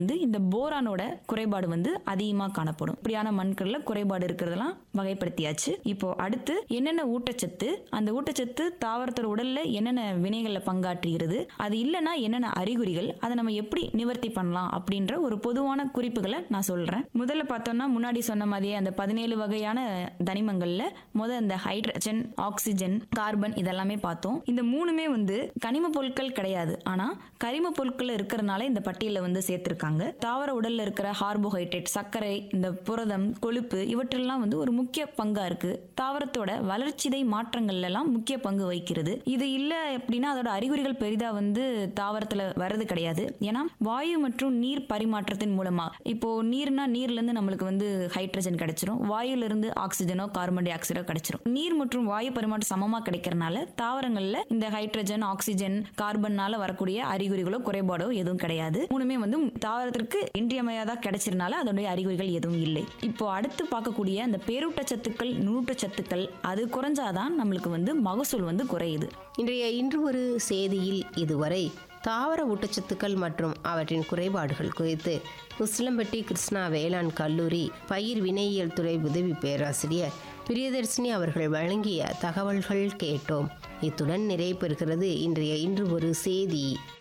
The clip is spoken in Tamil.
வந்து இந்த போரானோட குறைபாடு வந்து அதிகமா காணப்படும் இப்படியான மண்கள்ல குறைபாடு இருக்கிறதெல்லாம் வகைப்படுத்தியாச்சு இப்போ அடுத்து என்னென்ன ஊட்டச்சத்து அந்த ஊட்டச்சத்து தாவரத்தோட உடல்ல என்னென்ன வினைகள்ல பங்காற்றுகிறது அது இல்லைன்னா என்னென்ன அறிகுறிகள் அதை நம்ம எப்படி நிவர்த்தி பண்ணலாம் அப்படின்ற ஒரு பொதுவான குறிப்புகளை நான் சொல்றேன் முதல்ல பார்த்தோம்னா முன்னாடி சொன்ன மாதிரியே அந்த பதினேழு வகையான தனிமங்கள்ல முத இந்த ஹைட்ரஜன் ஆக்சிஜன் கார்பன் இதெல்லாமே பார்த்தோம் இந்த மூணுமே வந்து கனிம பொருட்கள் கிடையாது ஆனா கரிம பொருட்கள் இருக்கிறனால இந்த பட்டியலில் வந்து சேர்த்திருக்காங்க தாவர உடல்ல இருக்கிற கார்போஹைட்ரேட் சர்க்கரை இந்த புரதம் கொழுப்பு இவற்றெல்லாம் வந்து ஒரு முக்கிய பங்கா இருக்கு தாவரத்தோட வளர்ச்சிதை மாற்றங்கள்ல எல்லாம் முக்கிய பங்கு வகிக்கிறது இது இல்ல அப்படின்னா அதோட அறிகுறிகள் பெரிதா வந்து தாவரத்துல வர்றது கிடையாது ஏன்னா வாயு மற்றும் நீர் பரிமாற்றத்தின் மூலமா இப்போ நீர்னா நீர்ல இருந்து நம்மளுக்கு வந்து ஹைட்ரஜன் கிடைச்சிரும் வாயுல இருந்து ஆக்சிஜனோ கார்பன் டை ஆக்சைடோ கிடைச்சிரும் நீர் மற்றும் வாயு பரிமாற்றம் சமமா கிடைக்கிறனால தாவரங்கள்ல இந்த ஹைட்ரஜன் ஆக்சிஜன் கார்பன்னால வரக்கூடிய அறிகுறிகளோ குறைபாடோ எதுவும் கிடையாது மூணுமே வந்து தாவரத்திற்கு இன்றியமையாதா கிடைச்சிருனால அதனுடைய அறிகுறிகள் எதுவும் இல்லை இப்போ அடுத்து பார்க்கக்கூடிய அந்த பேரூட்டச்சத்துக்கள் நுண்ணூட்டச்சத்துக்கள் அது குறைஞ்சாதான் நம்மளுக்கு வந்து மகசூல் வந்து குறையுது இன்றைய இன்று ஒரு செய்தியில் இதுவரை தாவர ஊட்டச்சத்துக்கள் மற்றும் அவற்றின் குறைபாடுகள் குறித்து உசிலம்பட்டி கிருஷ்ணா வேளாண் கல்லூரி பயிர் வினையியல் துறை உதவி பேராசிரியர் பிரியதர்ஷினி அவர்கள் வழங்கிய தகவல்கள் கேட்டோம் இத்துடன் நிறைவு பெறுகிறது இன்றைய இன்று ஒரு செய்தி